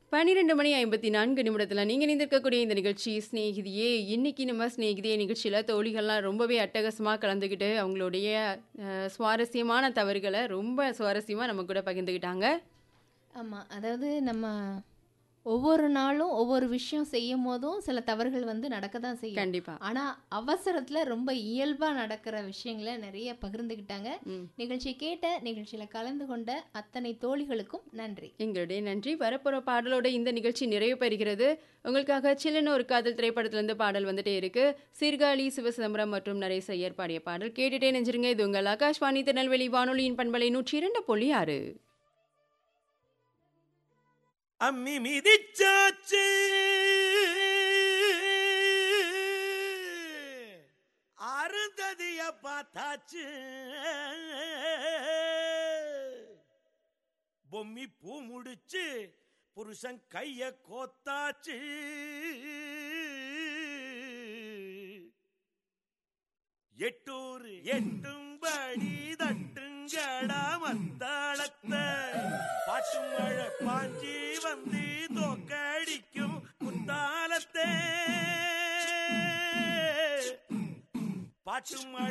பன்னிரெண்டு மணி ஐம்பத்தி நான்கு நிமிடத்தில் நீங்கள் இணைந்திருக்கக்கூடிய இந்த நிகழ்ச்சி ஸ்நேகிதியே இன்னைக்கு நம்ம ஸ்நேகிதியே நிகழ்ச்சியில் தோழிகள்லாம் ரொம்பவே அட்டகாசமாக கலந்துக்கிட்டு அவங்களுடைய அஹ், சுவாரஸ்யமான தவறுகளை ரொம்ப சுவாரஸ்யமாக நம்ம கூட பகிர்ந்துக்கிட்டாங்க ஆமாம் அதாவது நம்ம ஒவ்வொரு நாளும் ஒவ்வொரு விஷயம் செய்யும் போதும் சில தவறுகள் வந்து நடக்க தான் செய்யும் கண்டிப்பாக ஆனால் அவசரத்தில் ரொம்ப இயல்பாக நடக்கிற விஷயங்களை நிறைய பகிர்ந்துக்கிட்டாங்க ம். நிகழ்ச்சி கேட்ட நிகழ்ச்சியில் கலந்து கொண்ட அத்தனை தோழிகளுக்கும் நன்றி எங்களுடைய நன்றி வரப்போகிற பாடலோட இந்த நிகழ்ச்சி நிறைவு பெறுகிறது உங்களுக்காக சில்லுன்னு ஒரு காதல் திரைப்படத்திலிருந்து பாடல் வந்துட்டே இருக்கு சீர்காழி சிவசிதம்பரம் மற்றும் நரேச ஐயர் பாடிய பாடல் கேட்டுட்டே நெஞ்சிருங்க இது உங்கள் ஆகாஷ்வாணி திருநெல்வேலி வானொலியின் பண்பலை நூற்றி இரண்டு புள்ளி ஆறு அம்மி மிதிச்சாச்சு அருந்ததிய பார்த்தாச்சு பொம்மி பூ முடிச்சு புருஷன் கைய கோத்தாச்சு எட்டூர் எட்டும்படி தட்டுங்கடா மத்தாளத்த பாட்டு மழை பாஞ்சி வந்து தோக்கடிக்கும் குத்தாலத்தே பாட்டு மழை